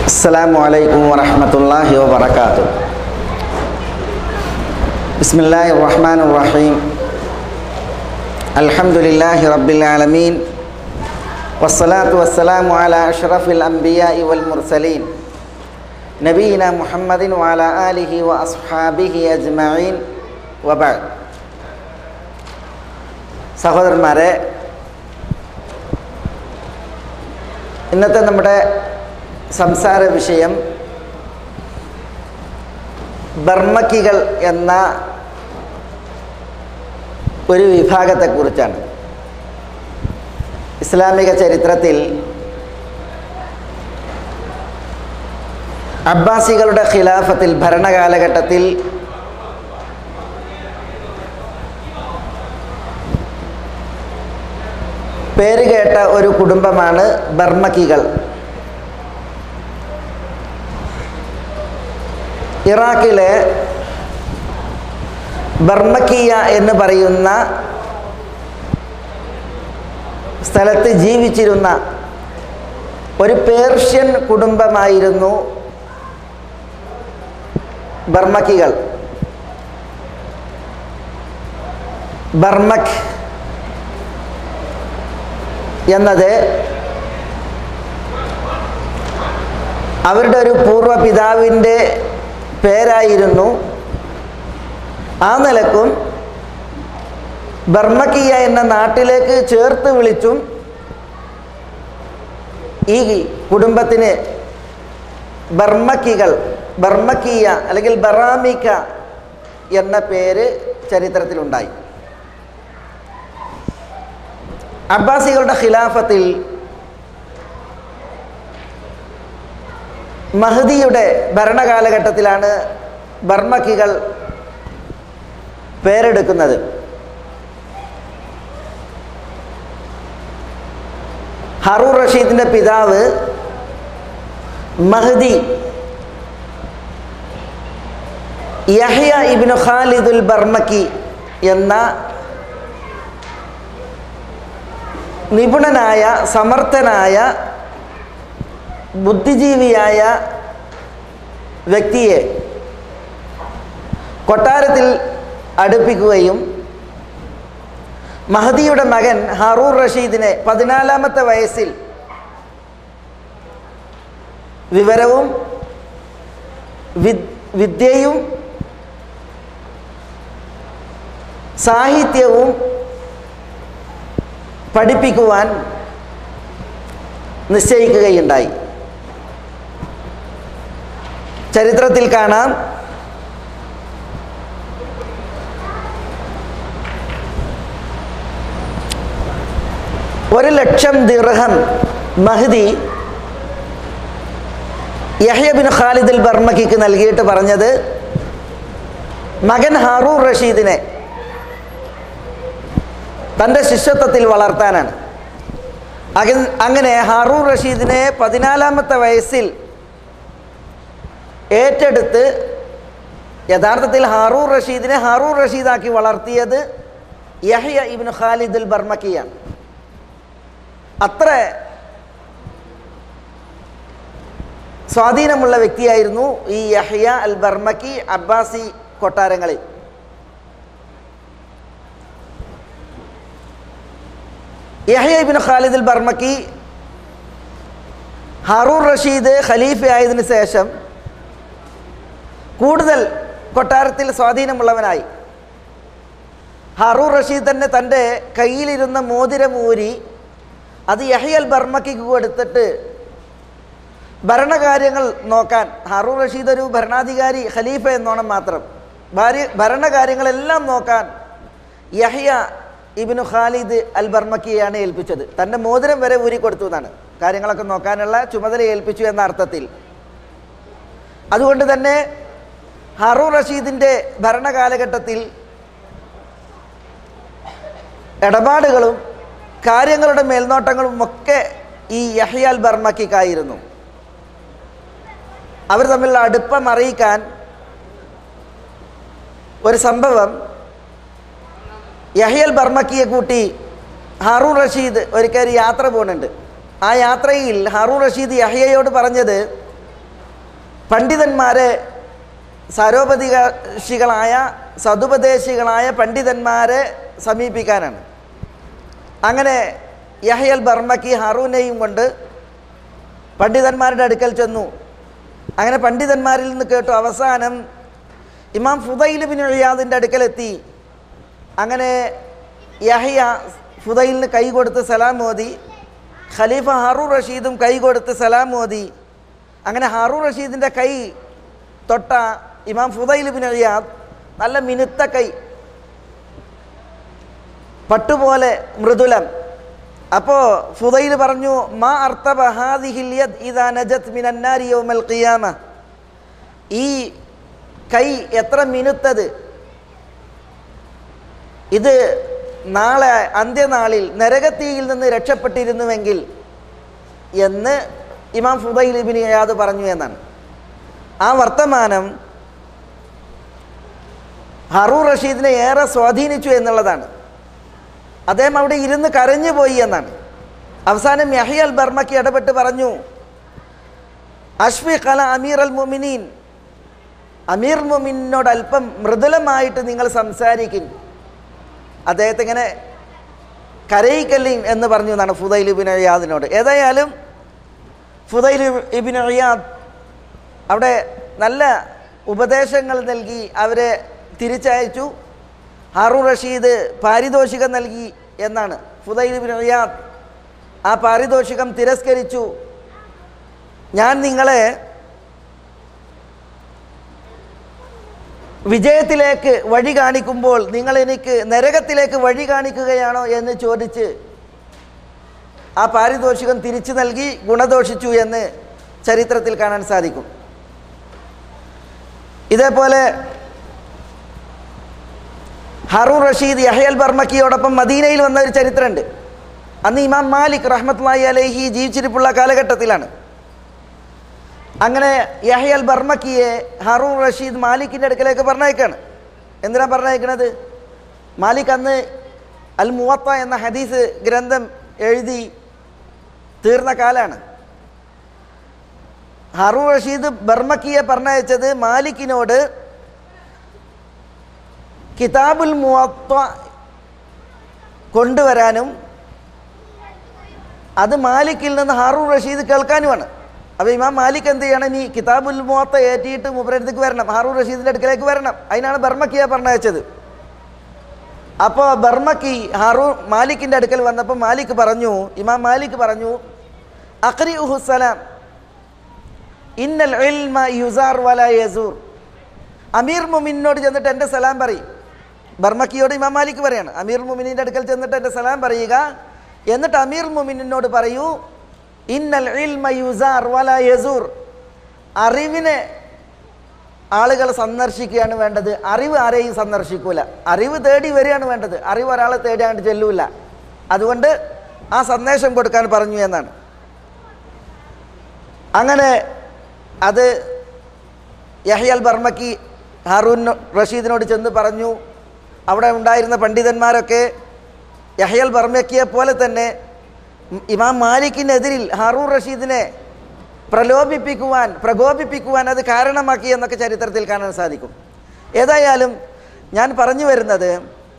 السلام عليكم ورحمة الله وبركاته بسم الله الرحمن الرحيم الحمد لله رب العالمين والصلاة والسلام على أشرف الأنبياء والمرسلين نبينا محمد وعلى آله وأصحابه أجمعين وبعد സഹോദരന്മാരെ ഇന്നത്തെ നമ്മുടെ സംസാര വിഷയം ബർമ്മക്കികൾ എന്ന ഒരു വിഭാഗത്തെക്കുറിച്ചാണ് ഇസ്ലാമിക ചരിത്രത്തിൽ അബ്ബാസികളുടെ ഖിലാഫത്തിൽ ഭരണകാലഘട്ടത്തിൽ പേരുകേട്ട ഒരു കുടുംബമാണ് ബർമ്മക്കികൾ ഇറാഖിലെ ബർമക്കിയ എന്ന് പറയുന്ന സ്ഥലത്ത് ജീവിച്ചിരുന്ന ഒരു പേർഷ്യൻ കുടുംബമായിരുന്നു ബർമക്കികൾ ബർമക് എന്നത് അവരുടെ ഒരു പൂർവ്വ പിതാവിൻ്റെ പേരായിരുന്നു ആ നിലക്കും ബർമക്കിയ എന്ന നാട്ടിലേക്ക് ചേർത്ത് വിളിച്ചും ഈ കുടുംബത്തിന് ബർമക്കികൾ ബർമക്കിയ അല്ലെങ്കിൽ ബറാമിക്ക എന്ന പേര് ചരിത്രത്തിലുണ്ടായി അബ്ബാസികളുടെ ഖിലാഫത്തിൽ മഹദിയുടെ ഭരണകാലഘട്ടത്തിലാണ് ബർമക്കികൾ പേരെടുക്കുന്നത് ഹറൂർ റഷീദിൻ്റെ പിതാവ് മഹദി യഹ്യ ഇബിനു ഖാലിദുൽ ബർമക്കി എന്ന നിപുണനായ സമർത്ഥനായ ബുദ്ധിജീവിയായ വ്യക്തിയെ കൊട്ടാരത്തിൽ അടുപ്പിക്കുകയും മഹദിയുടെ മകൻ ഹറൂർ റഷീദിനെ പതിനാലാമത്തെ വയസ്സിൽ വിവരവും വിദ്യയും സാഹിത്യവും പഠിപ്പിക്കുവാൻ നിശ്ചയിക്കുകയുണ്ടായി ചരിത്രത്തിൽ കാണാം ഒരു ലക്ഷം ദിർഹം മഹദി യഹ്യബിൻ ഖാലിദുൽ ബർമക്കിക്ക് നൽകിയിട്ട് പറഞ്ഞത് മകൻ ഹാറൂർ റഷീദിനെ തൻ്റെ ശിഷ്യത്വത്തിൽ വളർത്താനാണ് അങ്ങനെ ഹാറൂർ റഷീദിനെ പതിനാലാമത്തെ വയസ്സിൽ ഏറ്റെടുത്ത് യഥാർത്ഥത്തിൽ ഹാറൂർ റഷീദിനെ ഹാറൂർ റഷീദാക്കി വളർത്തിയത് യഹ്യ ഇബിൻ ഖാലിദുൽ ബർമക്കിയാണ് അത്ര സ്വാധീനമുള്ള വ്യക്തിയായിരുന്നു ഈ യഹ്യ അൽ ബർമക്കി അബ്ബാസി കൊട്ടാരങ്ങളിൽ യഹ്യ ഇബിൻ ഖാലിദുൽ ബർമക്കി ഹാറൂർ റഷീദ് ഖലീഫ ആയതിനു ശേഷം കൂടുതൽ കൊട്ടാരത്തിൽ സ്വാധീനമുള്ളവനായി ഹാറൂർ റഷീദ് തന്നെ തൻ്റെ കയ്യിലിരുന്ന മോതിരമൂരി അത് യഹ്യൽ ബർമക്കിക്ക് കൊടുത്തിട്ട് ഭരണകാര്യങ്ങൾ നോക്കാൻ ഹാറൂർ റഷീദ് ഒരു ഭരണാധികാരി ഖലീഫ എന്നോണം മാത്രം ഭാര്യ ഭരണകാര്യങ്ങളെല്ലാം നോക്കാൻ യഹ്യ ഇബിനു ഖാലിദ് അൽ ബർമക്കിയാണ് ഏൽപ്പിച്ചത് തൻ്റെ മോതിരം വരെ ഊരി കൊടുത്തു എന്നാണ് കാര്യങ്ങളൊക്കെ നോക്കാനുള്ള ചുമതല ഏൽപ്പിച്ചു എന്ന അർത്ഥത്തിൽ അതുകൊണ്ട് തന്നെ ഹറൂർ റഷീദിൻ്റെ ഭരണകാലഘട്ടത്തിൽ ഇടപാടുകളും കാര്യങ്ങളുടെ മേൽനോട്ടങ്ങളും ഒക്കെ ഈ യഹ്യാൽ ബർമക്കിക്കായിരുന്നു അവർ തമ്മിലുള്ള അടുപ്പം അറിയിക്കാൻ ഒരു സംഭവം യഹ്യൽ ബർമക്കിയെ കൂട്ടി ഹാറൂൺ റഷീദ് ഒരിക്കൽ ഒരു യാത്ര പോകുന്നുണ്ട് ആ യാത്രയിൽ ഹാറൂൺ റഷീദ് യഹ്യയോട് പറഞ്ഞത് പണ്ഡിതന്മാരെ സാരോപദേശികളായ സതുപദേശികളായ പണ്ഡിതന്മാരെ സമീപിക്കാനാണ് അങ്ങനെ യഹയൽ ബർമക്കി ഹറൂനെയും കൊണ്ട് പണ്ഡിതന്മാരുടെ അടുക്കൽ ചെന്നു അങ്ങനെ പണ്ഡിതന്മാരിൽ നിന്ന് കേട്ടു അവസാനം ഇമാം ഫുദൈൽ ബിൻ ഇയാദിൻ്റെ അടുക്കലെത്തി അങ്ങനെ യഹയ ഫുദൈലിന് കൈ കൊടുത്ത് സലാം മോദി ഖലീഫ ഹാറൂർ റഷീദും കൈ കൊടുത്ത് സലാം മോദി അങ്ങനെ ഹാറൂർ റഷീദിൻ്റെ കൈ തൊട്ട ഇമാം ഫുദൈൽ ബിൻ ഇയാദ് നല്ല മിനുത്ത കൈ പട്ടുപോലെ മൃദുലം അപ്പോൾ ഫുദൈൽ പറഞ്ഞു മാ അർത്തബ ഹാദിഹിൽ യദ് ഇദാ നജത് മിനന്നാരി യൗമൽ ഖിയാമ ഈ കൈ എത്ര മിനുത്തത് ഇത് നാളെ അന്ത്യനാളിൽ നരകത്തീയിൽ നിന്ന് രക്ഷപ്പെട്ടിരുന്നുവെങ്കിൽ എന്ന് ഇമാം ഫുദൈൽ ഇബിൻ അയാദ് പറഞ്ഞു എന്നാണ് ആ വർത്തമാനം ഹറൂർ റഷീദിനെ ഏറെ സ്വാധീനിച്ചു എന്നുള്ളതാണ് അദ്ദേഹം അവിടെ ഇരുന്ന് കരഞ്ഞു പോയി എന്നാണ് അവസാനം യഹി അൽ ബർമയ്ക്ക് ഇടപെട്ട് പറഞ്ഞു അഷ്ഫി കല അമീർ അൽ മുമിനീൻ അമീർ മുമിനോട് അല്പം മൃദുലമായിട്ട് നിങ്ങൾ സംസാരിക്കും അദ്ദേഹത്തെ ഇങ്ങനെ കരയിക്കല്ലിൻ എന്ന് പറഞ്ഞു എന്നാണ് ഫുദൈൽ ഇബിൻ അയ്യാദിനോട് ഏതായാലും ഫുദൈൽ ഇബിൻ അയ്യാദ് അവിടെ നല്ല ഉപദേശങ്ങൾ നൽകി അവരെ തിരിച്ചയച്ചു ഹാറൂൺ റഷീദ് പാരിതോഷികം നൽകി എന്നാണ് ഫുദൈൽ ബിൻ റിയാദ് ആ പാരിതോഷികം തിരസ്കരിച്ചു ഞാൻ നിങ്ങളെ വിജയത്തിലേക്ക് വഴി കാണിക്കുമ്പോൾ നിങ്ങൾ എനിക്ക് നരകത്തിലേക്ക് വഴി കാണിക്കുകയാണോ എന്ന് ചോദിച്ച് ആ പാരിതോഷികം തിരിച്ചു നൽകി ഗുണദോഷിച്ചു എന്ന് ചരിത്രത്തിൽ കാണാൻ സാധിക്കും ഇതേപോലെ ഹറൂർ റഷീദ് യഹയൽ ബർമക്കിയോടൊപ്പം മദീനയിൽ വന്ന ഒരു ചരിത്രമുണ്ട് അന്ന് ഇമാം മാലിക് റഹ്മത്ലായി അലഹി ജീവിച്ചിരിപ്പുള്ള കാലഘട്ടത്തിലാണ് അങ്ങനെ യഹയൽ ബർമക്കിയെ ഹറൂർ റഷീദ് മാലിക്കിൻ്റെ അടുക്കലേക്ക് പറഞ്ഞയക്കാണ് എന്തിനാ പറഞ്ഞയക്കണത് മാലിക് അന്ന് അൽ മുവത്ത എന്ന ഹദീസ് ഗ്രന്ഥം എഴുതി തീർന്ന കാലാണ് ഹറൂർ റഷീദ് ബർമക്കിയെ പറഞ്ഞയച്ചത് മാലിക്കിനോട് കിതാബുൽ മുവത്ത കൊണ്ടുവരാനും അത് മാലിക്കിൽ നിന്ന് ഹാറൂർ റഷീദ് കേൾക്കാനുമാണ് അപ്പോൾ ഇമാം മാലിക് എന്ത് ചെയ്യണം ഈ കിതാബുൽ മുവത്ത ഏറ്റിയിട്ട് മുബരടുത്തേക്ക് വരണം ഹാറൂർ റഷീദിൻ്റെ അടുക്കലേക്ക് വരണം അതിനാണ് ബർമക്കിയെ പറഞ്ഞയച്ചത് അപ്പോൾ ബർമക്കി ഹാറൂ മാലിക്കിൻ്റെ അടുക്കൽ വന്നപ്പോൾ മാലിക് പറഞ്ഞു ഇമാം മാലിക് പറഞ്ഞു അഖ്രി ഉഹുസലാം ഇന്നൽ ഇൽമ യുസാർ വല യസൂർ അമീർ മുമിനോട് ചെന്നിട്ട് എൻ്റെ സലാം പറയും ബർമക്കിയോട് ഇമാം മാലിക് പറയാണ് അമീർ മുമിനിൻ്റെ അടുക്കൽ ചെന്നിട്ട് എൻ്റെ സലാം പറയുക എന്നിട്ട് അമീർ മുമിനോട് പറയൂ ഇന്നൽ ഇൽമ യുസാർ വല യസൂർ അറിവിനെ ആളുകൾ സന്ദർശിക്കുകയാണ് വേണ്ടത് അറിവ് ആരെയും സന്ദർശിക്കൂല അറിവ് തേടി വരികയാണ് വേണ്ടത് അറിവ് ഒരാളെ തേടിയാണ്ട് ചെല്ലൂല അതുകൊണ്ട് ആ സന്ദേശം കൊടുക്കാൻ പറഞ്ഞു എന്നാണ് അങ്ങനെ അത് യഹ്യൽ ബർമക്കി ഹാറൂൻ റഷീദിനോട് ചെന്ന് പറഞ്ഞു അവിടെ ഉണ്ടായിരുന്ന പണ്ഡിതന്മാരൊക്കെ യഹ്യൽ ബർമക്കിയെ പോലെ തന്നെ ഇമാം മാലിക്കിനെതിരിൽ ഹാറൂൺ റഷീദിനെ പ്രലോഭിപ്പിക്കുവാൻ പ്രകോപിപ്പിക്കുവാൻ അത് കാരണമാക്കി എന്നൊക്കെ ചരിത്രത്തിൽ കാണാൻ സാധിക്കും ഏതായാലും ഞാൻ പറഞ്ഞു വരുന്നത്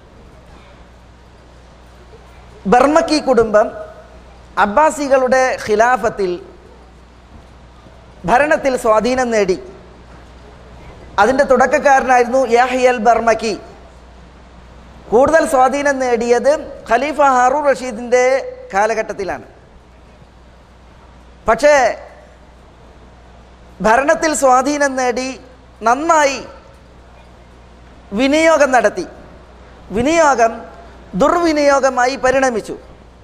ബർമക്കി കുടുംബം അബ്ബാസികളുടെ ഖിലാഫത്തിൽ ഭരണത്തിൽ സ്വാധീനം നേടി അതിൻ്റെ തുടക്കക്കാരനായിരുന്നു യാഹിയൽ ബർമക്കി കൂടുതൽ സ്വാധീനം നേടിയത് ഖലീഫ ഹാറൂർ റഷീദിൻ്റെ കാലഘട്ടത്തിലാണ് പക്ഷേ ഭരണത്തിൽ സ്വാധീനം നേടി നന്നായി വിനിയോഗം നടത്തി വിനിയോഗം ദുർവിനിയോഗമായി പരിണമിച്ചു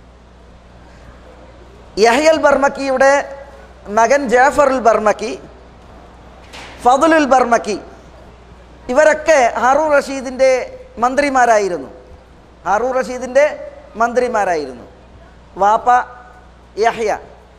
യഹയൽ ബർമക്കിയുടെ മകൻ ജാഫറുൽ ബർമക്കി ഫതുലുൽ ബർമക്കി ഇവരൊക്കെ ഹാറൂർ റഷീദിൻ്റെ മന്ത്രിമാരായിരുന്നു ഹാറൂർ റഷീദിൻ്റെ മന്ത്രിമാരായിരുന്നു വാപ്പ യഹ്യ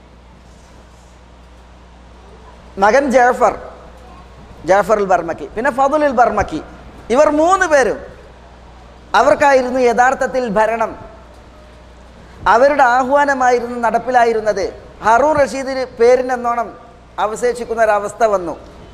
മകൻ ജാഫർ ജാഫറുൽ ബർമക്കി പിന്നെ ഫതുലുൽ ബർമക്കി ഇവർ മൂന്ന് പേരും അവർക്കായിരുന്നു യഥാർത്ഥത്തിൽ ഭരണം അവരുടെ ആഹ്വാനമായിരുന്നു നടപ്പിലായിരുന്നത് ഹറൂൺ റഷീദിന് പേരിനെന്നോണം അവശേഷിക്കുന്ന ഒരവസ്ഥ വന്നു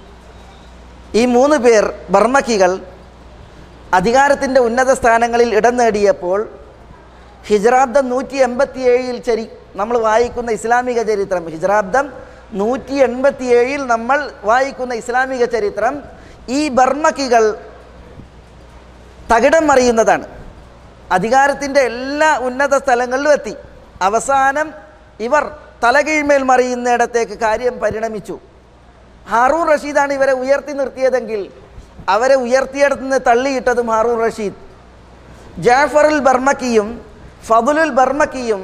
ഈ മൂന്ന് പേർ ബർമക്കികൾ അധികാരത്തിൻ്റെ ഉന്നത സ്ഥാനങ്ങളിൽ ഇടം നേടിയപ്പോൾ ഹിജറാബ്ദം നൂറ്റി എൺപത്തി ഏഴിൽ ചരി നമ്മൾ വായിക്കുന്ന ഇസ്ലാമിക ചരിത്രം ഹിജറാബ്ദം നൂറ്റി എൺപത്തി ഏഴിൽ നമ്മൾ വായിക്കുന്ന ഇസ്ലാമിക ചരിത്രം ഈ ബർമക്കികൾ തകിടം മറിയുന്നതാണ് അധികാരത്തിൻ്റെ എല്ലാ ഉന്നത സ്ഥലങ്ങളിലും എത്തി അവസാനം ഇവർ തലകീഴ്മേൽ മറിയുന്നിടത്തേക്ക് കാര്യം പരിണമിച്ചു ഹാറൂൺ റഷീദാണ് ഇവരെ ഉയർത്തി നിർത്തിയതെങ്കിൽ അവരെ ഉയർത്തിയിടത്ത് നിന്ന് തള്ളിയിട്ടതും ഹാറൂൺ റഷീദ് ജാഫറുൽ ബർമക്കിയും ഫതുലുൽ ബർമക്കിയും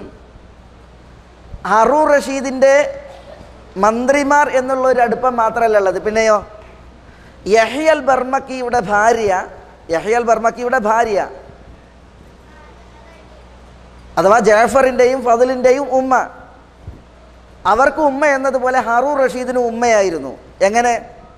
ഹാറൂൺ റഷീദിൻ്റെ മന്ത്രിമാർ എന്നുള്ള ഒരു അടുപ്പം മാത്രമല്ല ഉള്ളത് പിന്നെയോ യഹിയൽ ബർമക്കിയുടെ ഭാര്യ യഹിയൽ ബർമക്കിയുടെ ഭാര്യ അഥവാ ജാഫറിൻ്റെയും ഫതിലിൻ്റെയും ഉമ്മ അവർക്ക് ഉമ്മ എന്നതുപോലെ ഹാറൂർ റഷീദിന് ഉമ്മയായിരുന്നു എങ്ങനെ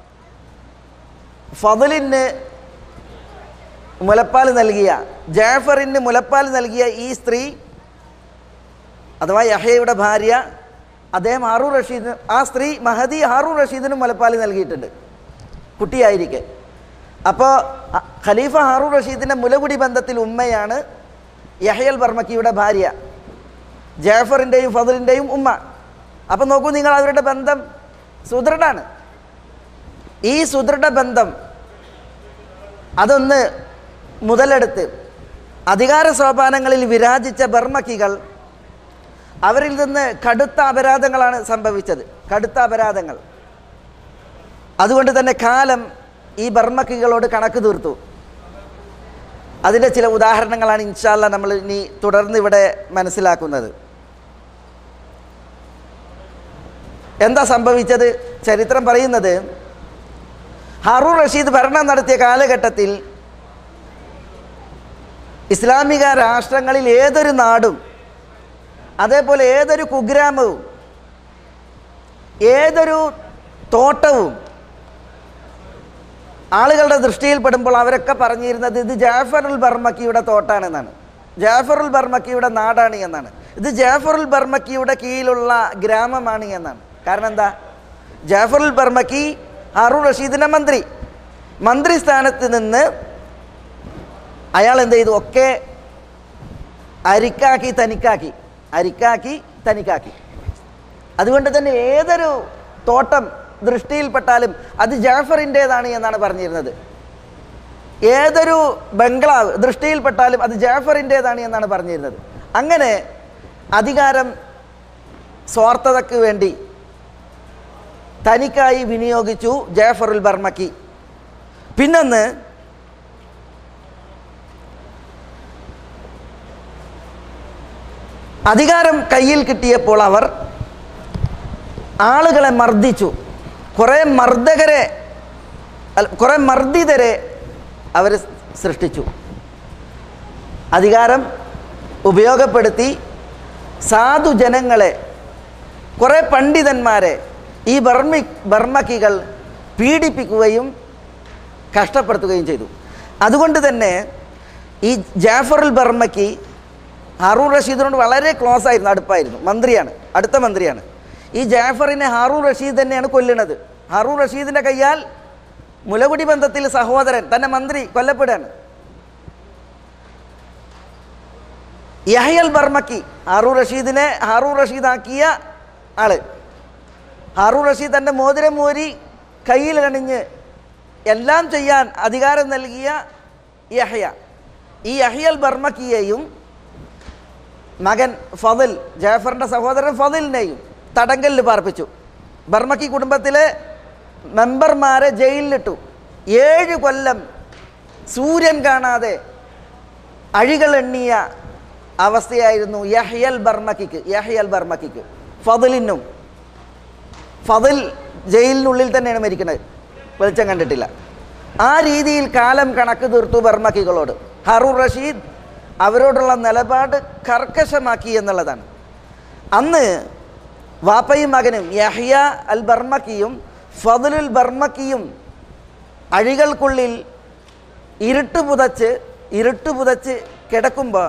ഫതിലിന് മുലപ്പാൽ നൽകിയ ജാഫറിന് മുലപ്പാൽ നൽകിയ ഈ സ്ത്രീ അഥവാ യഹയുടെ ഭാര്യ അദ്ദേഹം ഹാറൂർ റഷീദിന് ആ സ്ത്രീ മഹദി ഹാറൂർ റഷീദിനും മുലപ്പാൽ നൽകിയിട്ടുണ്ട് കുട്ടിയായിരിക്കെ അപ്പോൾ ഖലീഫ ഹാറൂർ റഷീദിൻ്റെ മുലകുടി ബന്ധത്തിൽ ഉമ്മയാണ് യഹയൽ ബർമക്കിയുടെ ഭാര്യ ജാഫറിൻ്റെയും ഫതിലിൻ്റെയും ഉമ്മ അപ്പം നോക്കൂ നിങ്ങൾ അവരുടെ ബന്ധം സുദൃഢാണ് ഈ സുദൃഢ ബന്ധം അതൊന്ന് മുതലെടുത്ത് അധികാര സോപാനങ്ങളിൽ വിരാജിച്ച ബർമക്കികൾ അവരിൽ നിന്ന് കടുത്ത അപരാധങ്ങളാണ് സംഭവിച്ചത് കടുത്ത അപരാധങ്ങൾ അതുകൊണ്ട് തന്നെ കാലം ഈ ബർമക്കികളോട് കണക്ക് തീർത്തു അതിൻ്റെ ചില ഉദാഹരണങ്ങളാണ് ഇൻഷാല്ല നമ്മൾ ഇനി തുടർന്ന് ഇവിടെ മനസ്സിലാക്കുന്നത് എന്താ സംഭവിച്ചത് ചരിത്രം പറയുന്നത് ഹാറൂൺ റഷീദ് ഭരണം നടത്തിയ കാലഘട്ടത്തിൽ ഇസ്ലാമിക രാഷ്ട്രങ്ങളിൽ ഏതൊരു നാടും അതേപോലെ ഏതൊരു കുഗ്രാമവും ഏതൊരു തോട്ടവും ആളുകളുടെ ദൃഷ്ടിയിൽപ്പെടുമ്പോൾ അവരൊക്കെ പറഞ്ഞിരുന്നത് ഇത് ജാഫറുൽ ബർമക്കിയുടെ തോട്ടാണെന്നാണ് ജാഫറുൽ ബർമക്കിയുടെ നാടാണ് എന്നാണ് ഇത് ജാഫറുൽ ബർമക്കിയുടെ കീഴിലുള്ള ഗ്രാമമാണ് എന്നാണ് കാരണം എന്താ ജാഫറുൽ ബർമക്കി ഹാറൂൺ റഷീദിൻ്റെ മന്ത്രി മന്ത്രി സ്ഥാനത്ത് നിന്ന് അയാൾ എന്ത് ചെയ്തു ഒക്കെ അരിക്കാക്കി തനിക്കാക്കി അരിക്കാക്കി തനിക്കാക്കി അതുകൊണ്ട് തന്നെ ഏതൊരു തോട്ടം ദൃഷ്ടിയിൽപ്പെട്ടാലും അത് ജാഫറിൻ്റേതാണ് എന്നാണ് പറഞ്ഞിരുന്നത് ഏതൊരു ബംഗ്ലാവ് ദൃഷ്ടിയിൽപ്പെട്ടാലും അത് ജാഫറിൻ്റേതാണ് എന്നാണ് പറഞ്ഞിരുന്നത് അങ്ങനെ അധികാരം സ്വാർത്ഥതയ്ക്ക് വേണ്ടി തനിക്കായി വിനിയോഗിച്ചു ജാഫറുൽ ബർമക്കി പിന്നൊന്ന് അധികാരം കയ്യിൽ കിട്ടിയപ്പോൾ അവർ ആളുകളെ മർദ്ദിച്ചു കുറേ മർദ്ദകരെ അല്ല, കുറേ മർദ്ദിതരെ അവർ സൃഷ്ടിച്ചു അധികാരം ഉപയോഗപ്പെടുത്തി സാധുജനങ്ങളെ കുറേ പണ്ഡിതന്മാരെ ഈ ബർമി ബർമക്കികൾ പീഡിപ്പിക്കുകയും കഷ്ടപ്പെടുത്തുകയും ചെയ്തു അതുകൊണ്ട് തന്നെ ഈ ജാഫറുൽ ബർമക്കി ഹാറൂൺ റഷീദിനോട് വളരെ ക്ലോസ് ആയിരുന്നു അടുപ്പായിരുന്നു മന്ത്രിയാണ് അടുത്ത മന്ത്രിയാണ് ഈ ജാഫറിനെ ഹാറൂൺ റഷീദ് തന്നെയാണ് കൊല്ലുന്നത് ഹാറൂൺ റഷീദിൻ്റെ കയ്യാൽ മുലകുടി ബന്ധത്തിൽ സഹോദരൻ തന്നെ മന്ത്രി കൊല്ലപ്പെടുകയാണ് യഹയൽ ബർമക്കി ഹാറൂൺ റഷീദിനെ ഹാറൂൺ റഷീദാക്കിയ ആള് ഹാറൂൺ റഷീദ് തൻ്റെ മോതിരം മോരി കയ്യിൽ കണിഞ്ഞ് എല്ലാം ചെയ്യാൻ അധികാരം നൽകിയ യഹയ ഈ യഹയൽ ബർമക്കിയെയും മകൻ ഫതിൽ ജാഫറിൻ്റെ സഹോദരൻ ഫതിലിനെയും തടങ്കലിൽ പാർപ്പിച്ചു ബർമക്കി കുടുംബത്തിലെ മെമ്പർമാരെ ജയിലിലിട്ടു ഏഴ് കൊല്ലം സൂര്യൻ കാണാതെ അഴികൾ എണ്ണിയ അവസ്ഥയായിരുന്നു യഹ്യൽ ബർമക്കിക്ക് യഹ്യൽ ബർമക്കിക്ക് ഫതിലിനും ഫതിൽ ജയിലിനുള്ളിൽ തന്നെയാണ് മരിക്കുന്നത് വെളിച്ചം കണ്ടിട്ടില്ല ആ രീതിയിൽ കാലം കണക്ക് തീർത്തു ബർമക്കികളോട് ഹറൂർ റഷീദ് അവരോടുള്ള നിലപാട് കർക്കശമാക്കി എന്നുള്ളതാണ് അന്ന് വാപ്പയും മകനും യഹ്യ അൽ ബർമക്കിയും ഫതുലുൽ ബർമക്കിയും അഴികൾക്കുള്ളിൽ ഇരുട്ട് പുതച്ച് ഇരുട്ട് പുതച്ച് കിടക്കുമ്പോൾ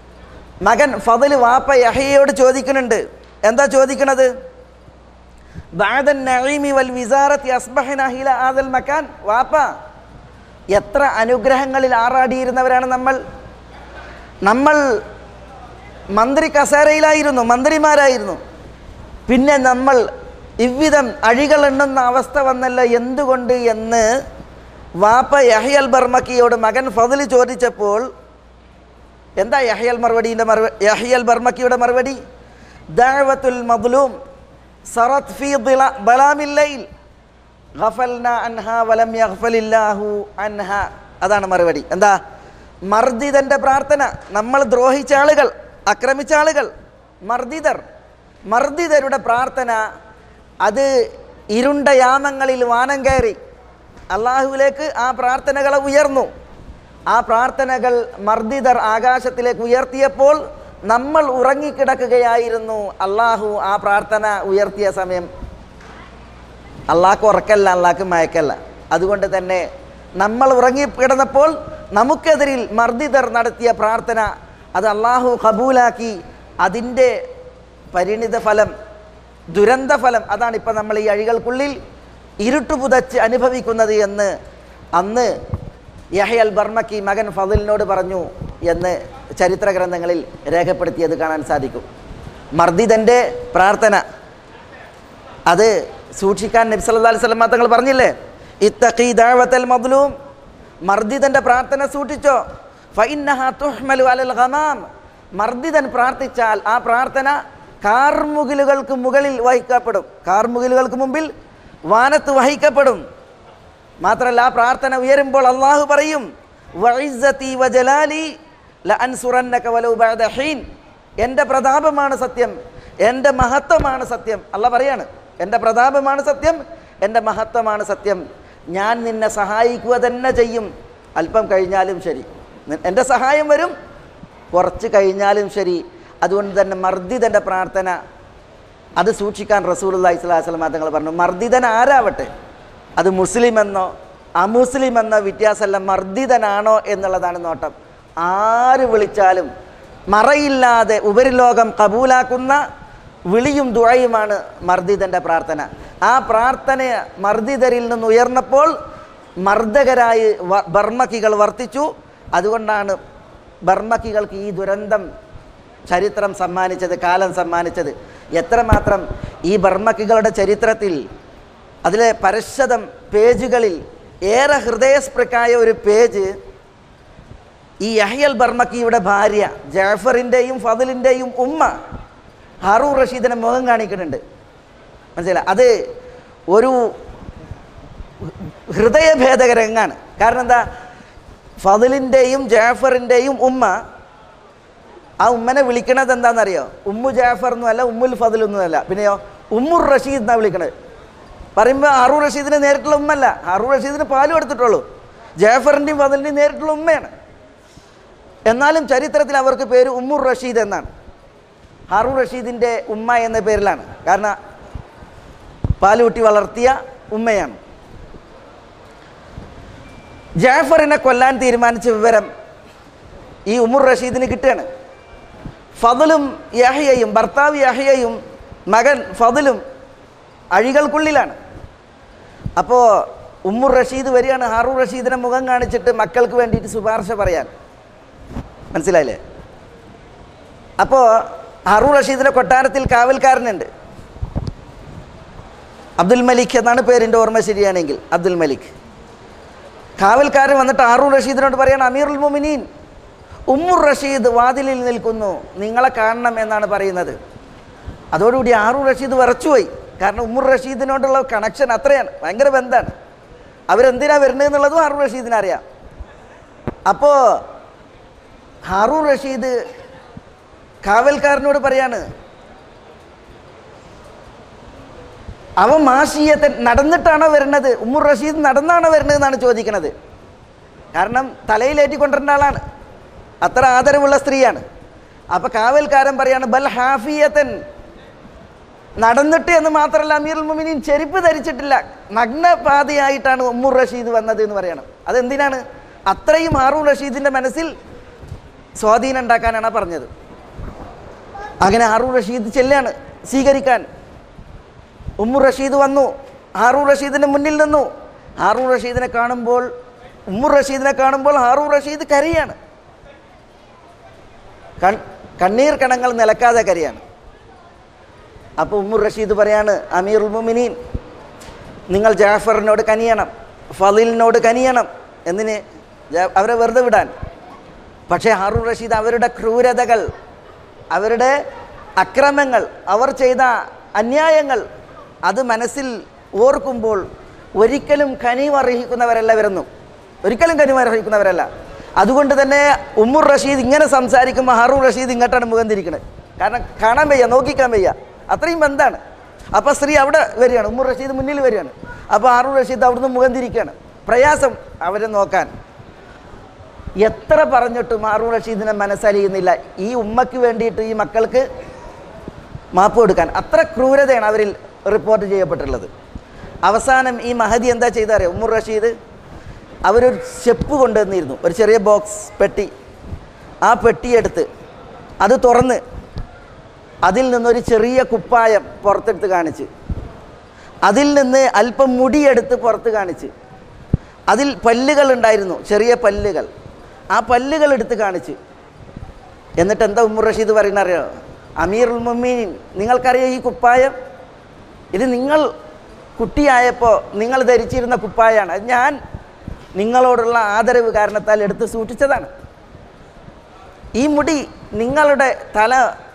മകൻ ഫതിൽ വാപ്പ യഹയ്യയോട് ചോദിക്കുന്നുണ്ട് എന്താ ചോദിക്കണത് ബാദൻ നഈമി വൽ വിസാറത്തി അസ്ബഹന ഹില ആദൽ മക്കാൻ വാപ്പ എത്ര അനുഗ്രഹങ്ങളിൽ ആറാടിയിരുന്നവരാണ് നമ്മൾ നമ്മൾ മന്ത്രി കസേരയിലായിരുന്നു മന്ത്രിമാരായിരുന്നു പിന്നെ നമ്മൾ ഇவ்விധം അഴികൾ എണ്ണുന്ന അവസ്ഥ വന്നല്ല എന്തുകൊണ്ട് എന്ന് വാപ്പ യഹ്യൽ ബർമക്കിയോട് മകൻ ഫതിൽ ചോദിച്ചപ്പോൾ എന്താ യഹ്യൽ മറുപടിയുടെ മറുപടി യഹ്യൽ ബർമക്കിയുടെ മറുപടി ദഅവത്തുൽ മദ്ലൂം സറത് ഫീ ദില- ബലാമിൽ ലൈൽ ഗഫൽന അൻഹ വലം യഗ്ഫലില്ലാഹു അൻഹ അതാണ് മറുപടി എന്താ മർദിതന്റെ പ്രാർത്ഥന നമ്മൾ ദ്രോഹിച്ച ആളുകൾ ആക്രമിച്ച ആളുകൾ മർദിതർ മർദിതരുടെ പ്രാർത്ഥന അത് ഇരുണ്ട യാമങ്ങളിൽ വാനം കയറി അള്ളാഹുവിലേക്ക് ആ പ്രാർത്ഥനകളെ ഉയർന്നു ആ പ്രാർത്ഥനകൾ മർദിതർ ആകാശത്തിലേക്ക് ഉയർത്തിയപ്പോൾ നമ്മൾ ഉറങ്ങിക്കിടക്കുകയായിരുന്നു അള്ളാഹു ആ പ്രാർത്ഥന ഉയർത്തിയ സമയം അള്ളാഹ്ക്ക് ഉറക്കല്ല അള്ളാഹ്ക്ക് മയക്കല്ല അതുകൊണ്ട് തന്നെ നമ്മൾ ഉറങ്ങിക്കിടന്നപ്പോൾ നമുക്കെതിരിൽ മർദിതർ നടത്തിയ പ്രാർത്ഥന അത് അള്ളാഹു കബൂലാക്കി അതിൻ്റെ പരിണിത ഫലം ദുരന്ത ഫലം അതാണ് ഇപ്പം നമ്മൾ ഈ അഴികൾക്കുള്ളിൽ ഇരുട്ടു പുതച്ച് അനുഭവിക്കുന്നത് എന്ന് അന്ന് യഹയൽ ബർമക്കി മകൻ ഫതിലിനോട് പറഞ്ഞു എന്ന് ചരിത്ര ഗ്രന്ഥങ്ങളിൽ രേഖപ്പെടുത്തിയത് കാണാൻ സാധിക്കും മർദിതൻ്റെ പ്രാർത്ഥന അത് സൂക്ഷിക്കാൻ നബി സല്ലല്ലാഹു അലൈഹി വസല്ലം തങ്ങൾ പറഞ്ഞില്ലേ ഇത്തഖി ദഅവത്തൽ മദ്ലൂം മർദിതന്റെ പ്രാർത്ഥന സൂക്ഷിച്ചോ ഫഇന്നഹ തുഹ്മലു അലൽ ഗമാം മർദിതൻ പ്രാർത്ഥിച്ചാൽ ആ പ്രാർത്ഥന കാർമുകിലുകൾക്ക് മുകളിൽ വഹിക്കപ്പെടും കാർമുകിലുകൾക്ക് മുമ്പിൽ വാനത്ത് വഹിക്കപ്പെടും മാത്രമല്ല ആ പ്രാർത്ഥന ഉയരുമ്പോൾ അള്ളാഹു പറയും വഇസ്സതി വജലാലി ലഅൻസുറന്നക വലൗ ബഅദ ഹീൻ എൻ്റെ പ്രതാപമാണ് സത്യം എൻ്റെ മഹത്വമാണ് സത്യം അല്ല പറയാണ് എൻ്റെ പ്രതാപമാണ് സത്യം എൻ്റെ മഹത്വമാണ് സത്യം ഞാൻ നിന്നെ സഹായിക്കുക തന്നെ ചെയ്യും അല്പം കഴിഞ്ഞാലും ശരി നി- എൻ്റെ സഹായം വരും കുറച്ച് കഴിഞ്ഞാലും ശരി അതുകൊണ്ട് തന്നെ മർദ്ദിതൻ്റെ പ്രാർത്ഥന അത് സൂക്ഷിക്കാൻ റസൂലുള്ളാഹി സ്വല്ലല്ലാഹു അലൈഹി വസല്ലം തങ്ങൾ പറഞ്ഞു മർദ്ദിതൻ ആരാവട്ടെ അത് മുസ്ലിം എന്നോ അമുസ്ലിം എന്നോ വ്യത്യാസമല്ല മർദ്ദിതനാണോ എന്നുള്ളതാണ് നോട്ടം ആര് വിളിച്ചാലും മറയില്ലാതെ ഉപരിലോകം കബൂലാക്കുന്ന വിളിയും ദുഴയുമാണ് മർദ്ദിതൻ്റെ പ്രാർത്ഥന ആ പ്രാർത്ഥന മർദ്ദിതരിൽ നിന്ന് ഉയർന്നപ്പോൾ മർദ്ദകരായി വ- ബർമ്മക്കികൾ വർത്തിച്ചു അതുകൊണ്ടാണ് ബർമ്മക്കികൾക്ക് ഈ ദുരന്തം ചരിത്രം സമ്മാനിച്ചത് കാലം സമ്മാനിച്ചത് എത്രമാത്രം ഈ ബർമ്മക്കികളുടെ ചരിത്രത്തിൽ അതിലെ പരശതം പേജുകളിൽ ഏറെ ഹൃദയസ്പൃക്കായ ഒരു പേജ് ഈ യഹ്യൽ ബർമക്കിയുടെ ഭാര്യ ജാഫറിൻ്റെയും ഫതിലിൻ്റെയും ഉമ്മ ഹാറൂർ റഷീദിനെ മുഖം കാണിക്കുന്നുണ്ട് മനസ്സിലായി അത് ഒരു ഹൃദയഭേദക രംഗാണ് കാരണം എന്താ ഫതിലിൻ്റെയും ജാഫറിൻ്റെയും ഉമ്മ ആ ഉമ്മനെ വിളിക്കണത് എന്താണെന്നറിയോ ഉമ്മു ജാഫർ എന്നല്ല ഉമ്മുൽ ഫതിൽ ഒന്നുമല്ല പിന്നെയോ ഉമ്മുർ റഷീദ് എന്നാണ് വിളിക്കണത് പറയുമ്പോൾ ഹാറൂർ റഷീദിന് നേരിട്ടുള്ള ഉമ്മല്ല ഹാറൂർ റഷീദിന് പാലും എടുത്തിട്ടുള്ളൂ ജാഫറിൻ്റെയും ഫതിലിൻ്റെയും നേരിട്ടുള്ള ഉമ്മയാണ് എന്നാലും ചരിത്രത്തിൽ അവർക്ക് പേര് ഉമ്മുർ റഷീദ് എന്നാണ് ഹാറൂർ റഷീദിൻ്റെ ഉമ്മ എന്ന പേരിലാണ് കാരണം പാലൂട്ടി വളർത്തിയ ഉമ്മയാണ് ജാഫറിനെ കൊല്ലാൻ തീരുമാനിച്ച വിവരം ഈ ഉമുർ റഷീദിന് കിട്ടുകയാണ് ഫതിലും യഹ്യയും ഭർത്താവ് യഹ്യയും മകൻ ഫതിലും അഴികൾക്കുള്ളിലാണ് അപ്പോൾ ഉമ്മുർ റഷീദ് വരികയാണ് ഹാറൂർ റഷീദിനെ മുഖം കാണിച്ചിട്ട് മക്കൾക്ക് വേണ്ടിയിട്ട് ശുപാർശ പറയാൻ മനസ്സിലായില്ലേ അപ്പോൾ ഹാറൂർ റഷീദിൻ്റെ കൊട്ടാരത്തിൽ കാവൽക്കാരനുണ്ട് അബ്ദുൽ മലിക് എന്നാണ് പേരിൻ്റെ ഓർമ്മ ശരിയാണെങ്കിൽ അബ്ദുൽ മലിക് കാവൽക്കാരൻ വന്നിട്ട് ഹാറൂർ റഷീദിനോട് പറയണം അമീറുൽ മുമിനീൻ ഉമ്മുർ റഷീദ് വാതിലിൽ നിൽക്കുന്നു നിങ്ങളെ കാണണം എന്നാണ് പറയുന്നത് അതോടുകൂടി ഹാറൂർ റഷീദ് വിറച്ചുപോയി കാരണം ഉമ്മുർ റഷീദിനോടുള്ള കണക്ഷൻ അത്രയാണ് ഭയങ്കര ബന്ധമാണ് അവരെന്തിനാ വരുന്നത് എന്നുള്ളതും ഹാറൂർ റഷീദിന് അറിയാം അപ്പോൾ ഹാറൂർ റഷീദ് കാവൽക്കാരനോട് പറയാണ് അവൻ മാഷിയത്തെ നടന്നിട്ടാണോ വരുന്നത് ഉമ്മുർ റഷീദ് നടന്നാണോ വരുന്നത് എന്നാണ് ചോദിക്കുന്നത് കാരണം തലയിലേറ്റി കൊണ്ടുവരേണ്ട ആളാണ് അത്ര ആദരവുള്ള സ്ത്രീയാണ് അപ്പൊ കാവൽക്കാരൻ പറയാണ് ബൽ ഹാഫിയത്തൻ നടന്നിട്ട് എന്ന് മാത്രമല്ല അമീറുൽ മുമിനീൻ ചെരുപ്പ് ധരിച്ചിട്ടില്ല നഗ്നപാതയായിട്ടാണ് ഉമ്മുർ റഷീദ് വന്നത് എന്ന് പറയണം അതെന്തിനാണ് അത്രയും ഹാറൂൺ റഷീദിന്റെ മനസ്സിൽ സ്വാധീനം ഉണ്ടാക്കാനാണ് ആ പറഞ്ഞത് അങ്ങനെ ഹാറൂൺ റഷീദ് ചെല്ലാണ് സ്വീകരിക്കാൻ ഉമ്മു റഷീദ് വന്നു ഹാറൂൺ റഷീദിൻ്റെ മുന്നിൽ നിന്നു ഹാറൂൺ റഷീദിനെ കാണുമ്പോൾ ഉമ്മു റഷീദിനെ കാണുമ്പോൾ ഹാറൂൺ റഷീദ് കരയാണ് കൺ കണ്ണീർ കണങ്ങൾ നിലക്കാതെ കരയാണ് അപ്പോൾ ഉമ്മു റഷീദ് പറയാണ് അമീറുൽ മുമിനീൻ നിങ്ങൾ ജാഫറിനോട് കനിയണം ഫലിലിനോട് കനിയണം എന്നിന് ജാ- അവരെ വെറുതെ വിടാൻ പക്ഷേ ഹാറൂൺ റഷീദ് അവരുടെ ക്രൂരതകൾ അവരുടെ അക്രമങ്ങൾ അവർ ചെയ്ത അന്യായങ്ങൾ അത് മനസ്സിൽ ഓർക്കുമ്പോൾ ഒരിക്കലും കനിവ് അർഹിക്കുന്നവരല്ല വരുന്നു ഒരിക്കലും കനിവ് അർഹിക്കുന്നവരല്ല അതുകൊണ്ട് തന്നെ ഉമ്മുർ റഷീദ് ഇങ്ങനെ സംസാരിക്കുമ്പോൾ ഹാറൂൺ റഷീദ് ഇങ്ങോട്ടാണ് മുഖം തിരിക്കുന്നത് കാരണം കാണാൻ വയ്യ നോക്കിക്കാൻ വയ്യ അത്രയും ബന്ധാണ് അപ്പോൾ സ്ത്രീ അവിടെ വരികയാണ് ഉമ്മുർ റഷീദ് മുന്നിൽ വരികയാണ് അപ്പോൾ ഹാറൂൺ റഷീദ് അവിടുന്ന് മുഖം തിരിക്കുകയാണ് പ്രയാസം അവരെ നോക്കാൻ എത്ര പറഞ്ഞിട്ടും ഹാറൂൺ റഷീദിനെ മനസ്സലിയുന്നില്ല ഈ ഉമ്മയ്ക്ക് വേണ്ടിയിട്ട് ഈ മക്കൾക്ക് മാപ്പ് കൊടുക്കാൻ അത്ര ക്രൂരതയാണ് അവരിൽ റിപ്പോർട്ട് ചെയ്യപ്പെട്ടിട്ടുള്ളത് അവസാനം ഈ മഹദി എന്താ ചെയ്തറിയോ ഉമ്മുർ റഷീദ് അവരൊരു ചെപ്പ് കൊണ്ടുവന്നിരുന്നു ഒരു ചെറിയ ബോക്സ് പെട്ടി ആ പെട്ടിയെടുത്ത് അത് തുറന്ന് അതിൽ നിന്നൊരു ചെറിയ കുപ്പായം പുറത്തെടുത്ത് കാണിച്ച് അതിൽ നിന്ന് അല്പം മുടിയെടുത്ത് പുറത്ത് കാണിച്ച് അതിൽ പല്ലുകൾ ഉണ്ടായിരുന്നു ചെറിയ പല്ലുകൾ ആ പല്ലുകൾ എടുത്ത് കാണിച്ച് എന്നിട്ട് എന്താ ഉമ്മർ റഷീദ് പറയുന്ന അറിയോ അമീറുൽ മുമ്മീൻ നിങ്ങൾക്കറിയോ ഈ കുപ്പായം ഇത് നിങ്ങൾ കുട്ടിയായപ്പോൾ നിങ്ങൾ ധരിച്ചിരുന്ന കുപ്പായാണ് അത് ഞാൻ നിങ്ങളോടുള്ള ആദരവ് കാരണത്താൽ എടുത്ത് സൂക്ഷിച്ചതാണ് ഈ മുടി നിങ്ങളുടെ തല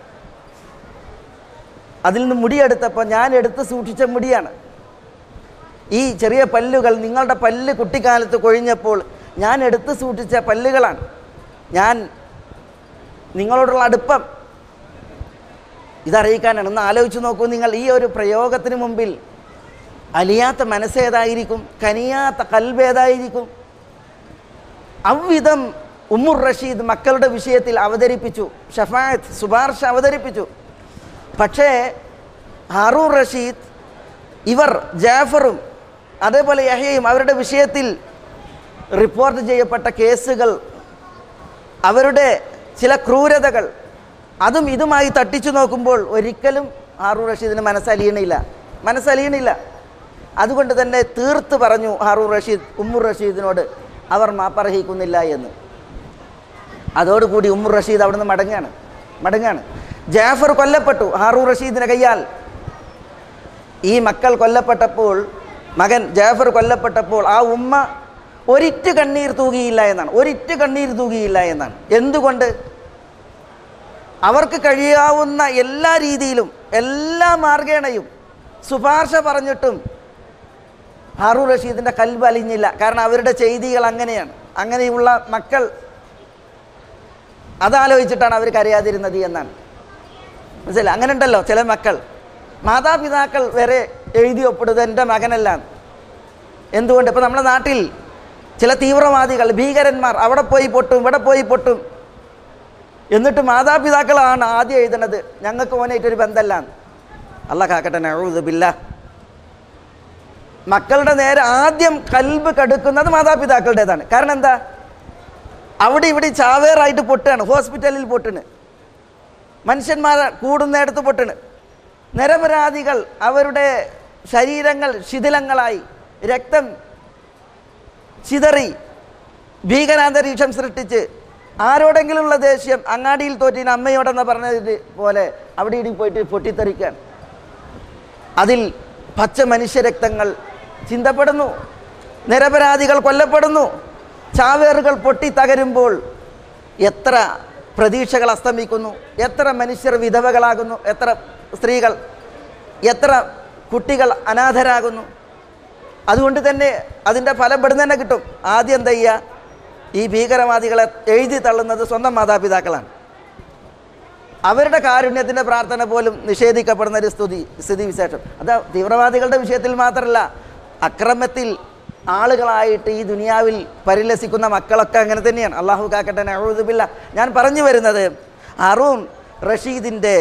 അതിൽ നിന്ന് മുടിയെടുത്തപ്പോൾ ഞാൻ എടുത്ത് സൂക്ഷിച്ച മുടിയാണ് ഈ ചെറിയ പല്ലുകൾ നിങ്ങളുടെ പല്ല് കുട്ടിക്കാലത്ത് കൊഴിഞ്ഞപ്പോൾ ഞാൻ എടുത്ത് സൂക്ഷിച്ച പല്ലുകളാണ് ഞാൻ നിങ്ങളോടുള്ള അടുപ്പം ഇതറിയിക്കാനാണ് ഒന്ന് ആലോചിച്ച് നോക്കൂ നിങ്ങൾ ഈ ഒരു പ്രയോഗത്തിന് മുമ്പിൽ അലിയാത്ത മനസ്സേതായിരിക്കും കനിയാത്ത കൽബേതായിരിക്കും അவ்விധം ഉമ്മുർ റഷീദ് മക്കളുടെ വിഷയത്തിൽ അവതരിപ്പിച്ചു ഷഫായത്ത് ശുപാർശ അവതരിപ്പിച്ചു പക്ഷേ ഹാറൂർ റഷീദ് ഇവർ ജാഫറും അതേപോലെ യഹയും അവരുടെ വിഷയത്തിൽ റിപ്പോർട്ട് ചെയ്യപ്പെട്ട കേസുകൾ അവരുടെ ചില ക്രൂരതകൾ അതും ഇതുമായി തട്ടിച്ചു നോക്കുമ്പോൾ ഒരിക്കലും ഹാറൂർ റഷീദിന് മനസ്സലിയണില്ല മനസ്സലിയണില്ല അതുകൊണ്ട് തന്നെ തീർത്ത് പറഞ്ഞു ഹാറൂർ റഷീദ് ഉമ്മുർ റഷീദിനോട് അവർ മാപ്പർഹിക്കുന്നില്ല എന്ന് അതോടുകൂടി ഉമ്മുർ റഷീദ് അവിടുന്ന് മടങ്ങാണ് മടങ്ങാണ് ജാഫർ കൊല്ലപ്പെട്ടു ഹാറൂർ റഷീദിനെ കയ്യാൽ ഈ മക്കൾ കൊല്ലപ്പെട്ടപ്പോൾ മകൻ ജാഫർ കൊല്ലപ്പെട്ടപ്പോൾ ആ ഉമ്മ ഒരിറ്റ് കണ്ണീർ തൂകിയില്ല എന്നാണ് ഒരിറ്റ് കണ്ണീർ തൂകിയില്ല എന്നാണ് എന്തുകൊണ്ട് അവർക്ക് കഴിയാവുന്ന എല്ലാ രീതിയിലും എല്ലാ മാർഗേണയും ശുപാർശ പറഞ്ഞിട്ടും ഹാറൂർ റഷീദിൻ്റെ കൽബ് അലിഞ്ഞില്ല കാരണം അവരുടെ ചെയ്തികൾ അങ്ങനെയാണ് അങ്ങനെയുള്ള മക്കൾ അതാലോചിച്ചിട്ടാണ് അവർ കരയാതിരുന്നത് എന്നാണ് മനസ്സിലായി അങ്ങനെ ഉണ്ടല്ലോ ചില മക്കൾ മാതാപിതാക്കൾ വരെ എഴുതി ഒപ്പിടുന്നത് എൻ്റെ മകനല്ല എന്തുകൊണ്ട് ഇപ്പം നമ്മുടെ നാട്ടിൽ ചില തീവ്രവാദികൾ ഭീകരന്മാർ അവിടെ പോയി പൊട്ടും ഇവിടെ പോയി പൊട്ടും എന്നിട്ട് മാതാപിതാക്കളാണ് ആദ്യം എഴുതുന്നത് ഞങ്ങൾക്ക് ഓനായിട്ടൊരു ബന്ധമല്ല അല്ല കാക്കട്ടെ നഴുതുബില്ല മക്കളുടെ നേരെ ആദ്യം കൽബ് കടുക്കുന്നത് മാതാപിതാക്കളുടേതാണ് കാരണം എന്താ അവിടെ ഇവിടെ ചാവേറായിട്ട് പൊട്ടുകയാണ് ഹോസ്പിറ്റലിൽ പൊട്ടിന് മനുഷ്യന്മാർ കൂടുന്നിടത്ത് പൊട്ടിന് നിരപരാധികൾ അവരുടെ ശരീരങ്ങൾ ശിഥിലങ്ങളായി രക്തം ചിതറി ഭീകരാന്തരീക്ഷം സൃഷ്ടിച്ച് ആരോടെങ്കിലുമുള്ള ദേഷ്യം അങ്ങാടിയിൽ തോറ്റിന് അമ്മയോടെന്ന് പറഞ്ഞത് പോലെ അവിടെ ഇടി പോയിട്ട് പൊട്ടിത്തെറിക്കാൻ അതിൽ പച്ച മനുഷ്യരക്തങ്ങൾ ചിന്തപ്പെടുന്നു നിരപരാധികൾ കൊല്ലപ്പെടുന്നു ചാവേറുകൾ പൊട്ടിത്തകരുമ്പോൾ എത്ര പ്രതീക്ഷകൾ അസ്തമിക്കുന്നു എത്ര മനുഷ്യർ വിധവകളാകുന്നു എത്ര സ്ത്രീകൾ എത്ര കുട്ടികൾ അനാഥരാകുന്നു അതുകൊണ്ട് തന്നെ അതിൻ്റെ ഫലം ഇവിടുന്ന് തന്നെ കിട്ടും ആദ്യം എന്താ ചെയ്യുക ഈ ഭീകരവാദികളെ എഴുതി തള്ളുന്നത് സ്വന്തം മാതാപിതാക്കളാണ് അവരുടെ കാരുണ്യത്തിൻ്റെ പ്രാർത്ഥന പോലും നിഷേധിക്കപ്പെടുന്ന ഒരു സ്തുതി സ്ഥിതി വിശേഷം അത് തീവ്രവാദികളുടെ വിഷയത്തിൽ മാത്രമല്ല അക്രമത്തിൽ ആളുകളായിട്ട് ഈ ദുനിയാവിൽ പരിലസിക്കുന്ന മക്കളൊക്കെ അങ്ങനെ തന്നെയാണ് അള്ളാഹു കാക്കട്ടെ നഴുതുമില്ല ഞാൻ പറഞ്ഞു വരുന്നത് അറൂൺ റഷീദിൻ്റെ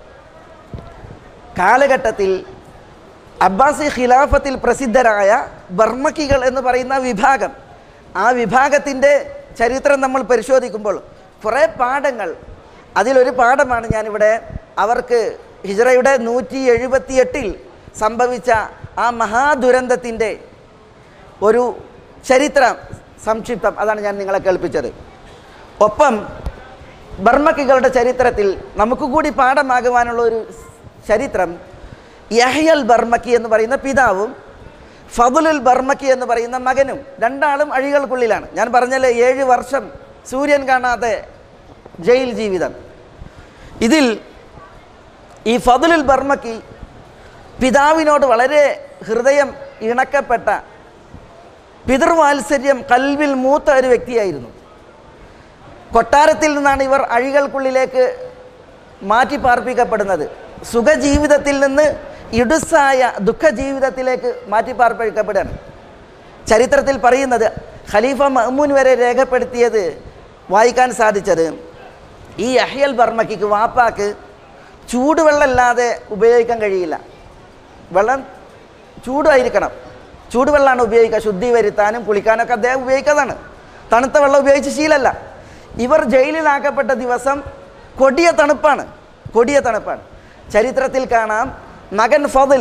കാലഘട്ടത്തിൽ അബ്ബാസി ഖിലാഫത്തിൽ പ്രസിദ്ധരായ ബർമക്കികൾ എന്ന് പറയുന്ന വിഭാഗം ആ വിഭാഗത്തിൻ്റെ ചരിത്രം നമ്മൾ പരിശോധിക്കുമ്പോൾ കുറേ പാഠങ്ങൾ അതിലൊരു പാഠമാണ് ഞാനിവിടെ അവർക്ക് ഹിജറയുടെ നൂറ്റി എഴുപത്തി എട്ടിൽ സംഭവിച്ച ആ മഹാദുരന്തത്തിൻ്റെ ഒരു ചരിത്രം സംക്ഷിപ്തം അതാണ് ഞാൻ നിങ്ങളെ കേൾപ്പിച്ചത് ഒപ്പം ബർമക്കികളുടെ ചരിത്രത്തിൽ നമുക്ക് കൂടി പാഠമാകുവാനുള്ള ഒരു ചരിത്രം യഹ്യൽ ബർമക്കി എന്ന് പറയുന്ന പിതാവും ഫതുലുൽ ബർമക്കി എന്ന് പറയുന്ന മകനും രണ്ടാളും അഴികൾക്കുള്ളിലാണ് ഞാൻ പറഞ്ഞല്ലേ ഏഴ് വർഷം സൂര്യൻ കാണാതെ ജയിൽ ജീവിതം ഇതിൽ ഈ ഫതുലുൽ ബർമക്കി പിതാവിനോട് വളരെ ഹൃദയം ഇണക്കപ്പെട്ട പിതൃവാത്സര്യം കൽവിൽ മൂത്ത ഒരു വ്യക്തിയായിരുന്നു കൊട്ടാരത്തിൽ നിന്നാണ് ഇവർ അഴികൾക്കുള്ളിലേക്ക് മാറ്റി പാർപ്പിക്കപ്പെടുന്നത് സുഖജീവിതത്തിൽ നിന്ന് ഇടുസായ ദുഃഖജീവിതത്തിലേക്ക് മാറ്റി പാർപ്പിക്കപ്പെടുകയാണ് ചരിത്രത്തിൽ പറയുന്നത് ഖലീഫ മഹ്മൂൻ വരെ രേഖപ്പെടുത്തിയത് വായിക്കാൻ സാധിച്ചത് ഈ അഹ്യൽ ബർമക്കിക്ക് വാപ്പാക്ക് ചൂടുവെള്ളമല്ലാതെ ഉപയോഗിക്കാൻ കഴിയില്ല വെള്ളം ചൂടായിരിക്കണം ചൂടുവെള്ളമാണ് ഉപയോഗിക്കുക ശുദ്ധി വരുത്താനും കുളിക്കാനൊക്കെ അദ്ദേഹം ഉപയോഗിക്കുന്നതാണ് തണുത്ത വെള്ളം ഉപയോഗിച്ച് ശീലമല്ല ഇവർ ജയിലിലാക്കപ്പെട്ട ദിവസം കൊടിയ തണുപ്പാണ് കൊടിയ തണുപ്പാണ് ചരിത്രത്തിൽ കാണാം മകൻ ഫതിൽ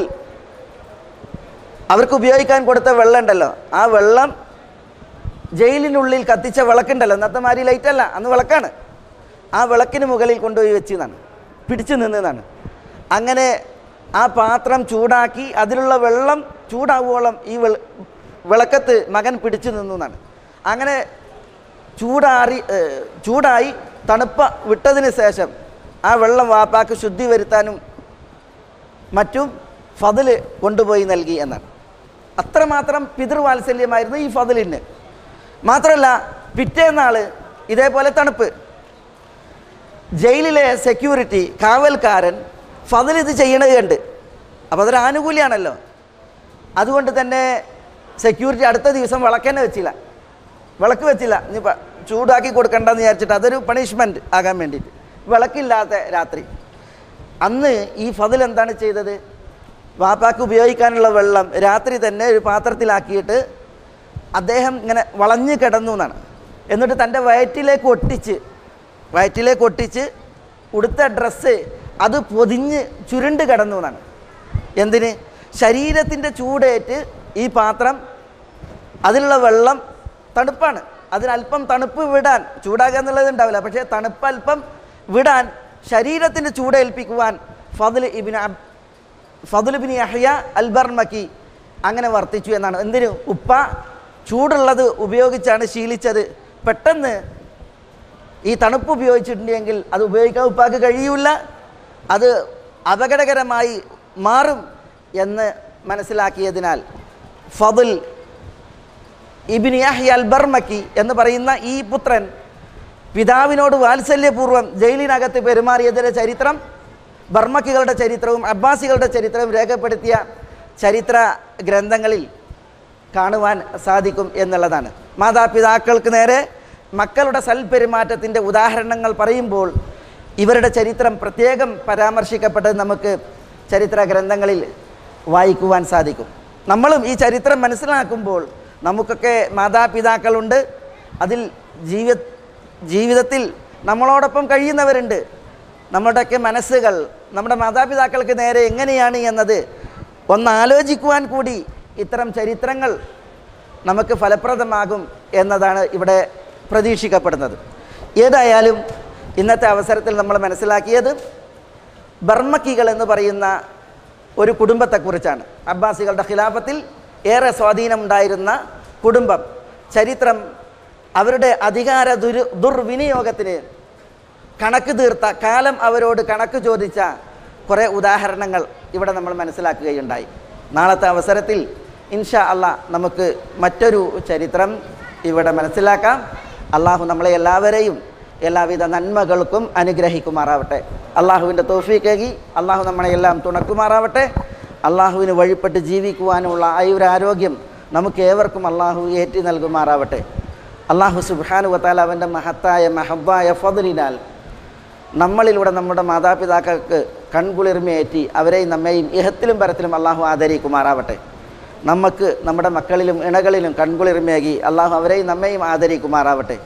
അവർക്ക് ഉപയോഗിക്കാൻ കൊടുത്ത വെള്ളം ഉണ്ടല്ലോ ആ വെള്ളം ജയിലിനുള്ളിൽ കത്തിച്ച വിളക്കുണ്ടല്ലോ ഇന്നത്തെ മാതിരി ലൈറ്റ് അല്ല അന്ന് വിളക്കാണ് ആ വിളക്കിന് മുകളിൽ കൊണ്ടുപോയി വെച്ചതാണ് പിടിച്ചു നിന്നതാണ് അങ്ങനെ ആ പാത്രം ചൂടാക്കി അതിലുള്ള വെള്ളം ചൂടാവുവോളം ഈ വെള വിളക്കത്ത് മകൻ പിടിച്ചു നിന്നു എന്നാണ് അങ്ങനെ ചൂടാറി ഏഹ്, ചൂടായി തണുപ്പ വിട്ടതിന് ശേഷം ആ വെള്ളം വാപ്പാക്ക് ശുദ്ധി വരുത്താനും മറ്റും ഫതില് കൊണ്ടുപോയി നൽകി എന്നാണ് അത്രമാത്രം പിതൃവാത്സല്യമായിരുന്നു ഈ ഫതിലിന് മാത്രമല്ല പിറ്റേന്നാൾ ഇതേപോലെ തണുപ്പ് ജയിലിലെ സെക്യൂരിറ്റി കാവൽക്കാരൻ ഫതിൽ ഇത് ചെയ്യണത് കണ്ട് അപ്പോൾ അതൊരു ആനുകൂല്യമാണല്ലോ അതുകൊണ്ട് തന്നെ സെക്യൂരിറ്റി അടുത്ത ദിവസം വിളക്കന്നെ വെച്ചില്ല വിളക്ക് വെച്ചില്ല ഇനി പ- ചൂടാക്കി കൊടുക്കണ്ടെന്ന് വിചാരിച്ചിട്ട് അതൊരു പണിഷ്മെൻറ്റ് ആകാൻ വേണ്ടിയിട്ട് വിളക്കില്ലാത്ത രാത്രി അന്ന് ഈ ഫതിൽ എന്താണ് ചെയ്തത് വാപ്പാക്ക് ഉപയോഗിക്കാനുള്ള വെള്ളം രാത്രി തന്നെ ഒരു പാത്രത്തിലാക്കിയിട്ട് അദ്ദേഹം ഇങ്ങനെ വളഞ്ഞു കിടന്നു എന്നാണ് എന്നിട്ട് തൻ്റെ വയറ്റിലേക്ക് ഒട്ടിച്ച് വയറ്റിലേക്ക് ഒട്ടിച്ച് ഉടുത്ത ഡ്രസ്സ് അത് പൊതിഞ്ഞ് ചുരുണ്ട് കിടന്നു എന്നാണ് എന്തിന് ശരീരത്തിൻ്റെ ചൂടേറ്റ് ഈ പാത്രം അതിലുള്ള വെള്ളം തണുപ്പാണ് അതിനല്പം തണുപ്പ് വിടാൻ ചൂടാകുക എന്നുള്ളത് ഉണ്ടാവില്ല പക്ഷേ തണുപ്പ് അല്പം വിടാൻ ശരീരത്തിൻ്റെ ചൂടേൽപ്പിക്കുവാൻ ഫതിൽ ഇബിൻ അബ് ഫതുൽ ബിൻ യഹ്യ അൽബർമക്കി അങ്ങനെ വർത്തിച്ചു എന്നാണ് എന്തിനു ഉപ്പ ചൂടുള്ളത് ഉപയോഗിച്ചാണ് ശീലിച്ചത് പെട്ടെന്ന് ഈ തണുപ്പ് ഉപയോഗിച്ചിട്ടുണ്ടെങ്കിൽ അത് ഉപയോഗിക്കാൻ ഉപ്പാക്ക് കഴിയൂല അത് അപകടകരമായി മാറും എന്ന് മനസ്സിലാക്കിയതിനാൽ ഫതുൽ ഇബിൻ യഹ്യ അൽ ബർമക്കി എന്ന് പറയുന്ന ഈ പുത്രൻ പിതാവിനോട് വാത്സല്യപൂർവ്വം ജയിലിനകത്ത് പെരുമാറിയതിൻ്റെ ചരിത്രം ബർമക്കികളുടെ ചരിത്രവും അബ്ബാസികളുടെ ചരിത്രവും രേഖപ്പെടുത്തിയ ചരിത്ര ഗ്രന്ഥങ്ങളിൽ കാണുവാൻ സാധിക്കും എന്നുള്ളതാണ് മാതാപിതാക്കൾക്ക് നേരെ മക്കളുടെ സൽപെരുമാറ്റത്തിൻ്റെ ഉദാഹരണങ്ങൾ പറയുമ്പോൾ ഇവരുടെ ചരിത്രം പ്രത്യേകം പരാമർശിക്കപ്പെട്ടത് നമുക്ക് ചരിത്ര ഗ്രന്ഥങ്ങളിൽ വായിക്കുവാൻ സാധിക്കും നമ്മളും ഈ ചരിത്രം മനസ്സിലാക്കുമ്പോൾ നമുക്കൊക്കെ മാതാപിതാക്കളുണ്ട് അതിൽ ജീവി ജീവിതത്തിൽ നമ്മളോടൊപ്പം കഴിയുന്നവരുണ്ട് നമ്മുടെയൊക്കെ മനസ്സുകൾ നമ്മുടെ മാതാപിതാക്കൾക്ക് നേരെ എങ്ങനെയാണ് എന്നത് ഒന്ന് ആലോചിക്കുവാൻ കൂടി ഇത്തരം ചരിത്രങ്ങൾ നമുക്ക് ഫലപ്രദമാകും എന്നതാണ് ഇവിടെ പ്രതീക്ഷിക്കപ്പെടുന്നത് ഏതായാലും ഇന്നത്തെ അവസരത്തിൽ നമ്മൾ മനസ്സിലാക്കിയത് ബർമക്കികൾ എന്ന് പറയുന്ന ഒരു കുടുംബത്തെക്കുറിച്ചാണ് അബ്ബാസികളുടെ ഖിലാഫത്തിൽ ഏറെ സ്വാധീനമുണ്ടായിരുന്ന കുടുംബം ചരിത്രം അവരുടെ അധികാര ദുരു ദുർവിനിയോഗത്തിന് കണക്ക് തീർത്ത കാലം അവരോട് കണക്ക് ചോദിച്ച കുറേ ഉദാഹരണങ്ങൾ ഇവിടെ നമ്മൾ മനസ്സിലാക്കുകയുണ്ടായി നാളത്തെ അവസരത്തിൽ ഇൻഷാ അള്ളാ നമുക്ക് മറ്റൊരു ചരിത്രം ഇവിടെ മനസ്സിലാക്കാം അള്ളാഹു നമ്മളെ എല്ലാവരെയും എല്ലാവിധ നന്മകൾക്കും അനുഗ്രഹിക്കുമാറാവട്ടെ അള്ളാഹുവിൻ്റെ തോഫീക്കേകി അള്ളാഹു നമ്മളെ എല്ലാം തുണക്കുമാറാവട്ടെ അള്ളാഹുവിന് വഴിപ്പെട്ട് ജീവിക്കുവാനുള്ള ആയുരാരോഗ്യം നമുക്ക് ഏവർക്കും അള്ളാഹു ഏറ്റി നൽകുമാറാവട്ടെ അള്ളാഹു സുബാനു വത്താൽ അവൻ്റെ മഹത്തായ മഹബായ ഫതിലിനാൽ നമ്മളിലൂടെ നമ്മുടെ മാതാപിതാക്കൾക്ക് കൺകുളിർമയേറ്റി അവരെയും നമ്മെയും ഇഹത്തിലും പരത്തിലും അള്ളാഹു ആദരിക്കുമാറാവട്ടെ നമുക്ക് നമ്മുടെ മക്കളിലും ഇണകളിലും കൺകുളിർമയാകി അള്ളാഹു അവരെയും നമ്മെയും ആദരിക്കുമാറാവട്ടെ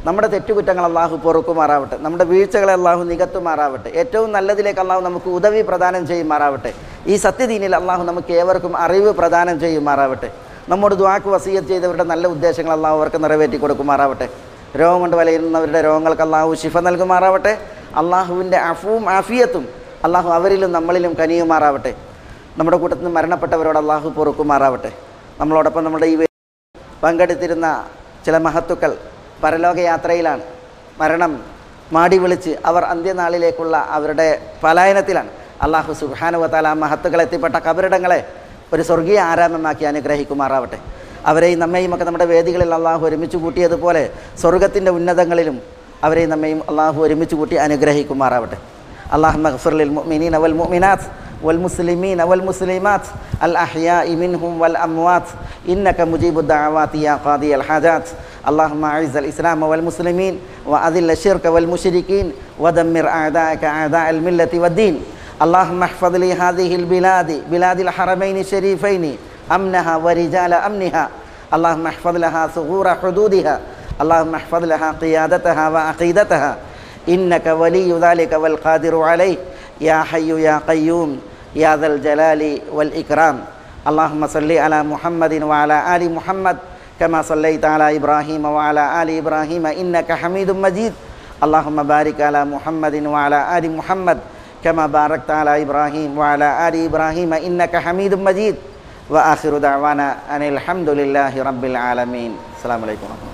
നമ്മുടെ തെറ്റുകുറ്റങ്ങൾ അള്ളാഹു പൊറുക്കുമാറാവട്ടെ നമ്മുടെ വീഴ്ചകളെ അള്ളാഹു നികത്തുമാറാവട്ടെ ഏറ്റവും നല്ലതിലേക്ക് അള്ളാഹു നമുക്ക് ഉദവി പ്രദാനം ചെയ്യുമാറാവട്ടെ ഈ സത്യദീനിൽ അള്ളാഹു നമുക്ക് ഏവർക്കും അറിവ് പ്രദാനം ചെയ്യുമാറാവട്ടെ നമ്മോട് ദ്വാക്ക് വസീയത്ത് ചെയ്തവരുടെ നല്ല ഉദ്ദേശങ്ങൾ അള്ളാഹു അവർക്ക് നിറവേറ്റി കൊടുക്കുമാറാവട്ടെ രോഗം കൊണ്ട് വലയുന്നവരുടെ രോഗങ്ങൾക്ക് അള്ളാഹു ശിഫ നൽകുമാറാവട്ടെ അള്ളാഹുവിൻ്റെ അഫുവും ആഫിയത്തും അള്ളാഹു അവരിലും നമ്മളിലും കനിയുമാറാവട്ടെ നമ്മുടെ കൂട്ടത്തിൽ നിന്ന് മരണപ്പെട്ടവരോട് അള്ളാഹു പൊറുക്കുമാറാവട്ടെ നമ്മളോടൊപ്പം നമ്മുടെ ഈ പങ്കെടുത്തിരുന്ന ചില മഹത്തുക്കൾ പരലോകയാത്രയിലാണ് മരണം മാടി വിളിച്ച് അവർ അന്ത്യനാളിലേക്കുള്ള അവരുടെ പലായനത്തിലാണ് അള്ളാഹു സുബാനുവത്താല ആ മഹത്തുക്കൾ എത്തിപ്പെട്ട കബറിടങ്ങളെ ഒരു സ്വർഗീയ ആരാമമാക്കി അനുഗ്രഹിക്കുമാറാവട്ടെ അവരെയും നമ്മയും ഒക്കെ നമ്മുടെ വേദികളിൽ അള്ളാഹു ഒരുമിച്ച് കൂട്ടിയതുപോലെ സ്വർഗത്തിൻ്റെ ഉന്നതങ്ങളിലും അവരെയും നമ്മയും അള്ളാഹു ഒരുമിച്ച് കൂട്ടി അനുഗ്രഹിക്കുമാറാവട്ടെ അള്ളാഹു മഗ്ഫിർ ലിൽ മുഅ്മിനീന വൽ മുഅ്മിനാത്ത് والمسلمين والمسلمات الأحياء منهم والأموات إنك مجيب الدعوات يا قاضي الحاجات اللهم أعز الإسلام والمسلمين وأذل الشرك والمشركين ودمر أعداءك أعداء الملة والدين اللهم احفظ لي هذه البلاد بلاد الحرمين الشريفين أمنها ورجال أمنها اللهم احفظ لها ثغور حدودها اللهم احفظ لها قيادتها وعقيدتها إنك ولي ذلك والقادر عليه يا حي يا قيوم يا ذا الجلال والإكرام اللهم صل على محمد وعلى آل محمد كما صليت على إبراهيم وعلى آل إبراهيم إنك حميد مجيد اللهم بارك على محمد وعلى آل محمد كما باركت على إبراهيم وعلى آل إبراهيم إنك حميد مجيد وآخر دعوانا أن الحمد لله رب العالمين السلام عليكم ورحمة الله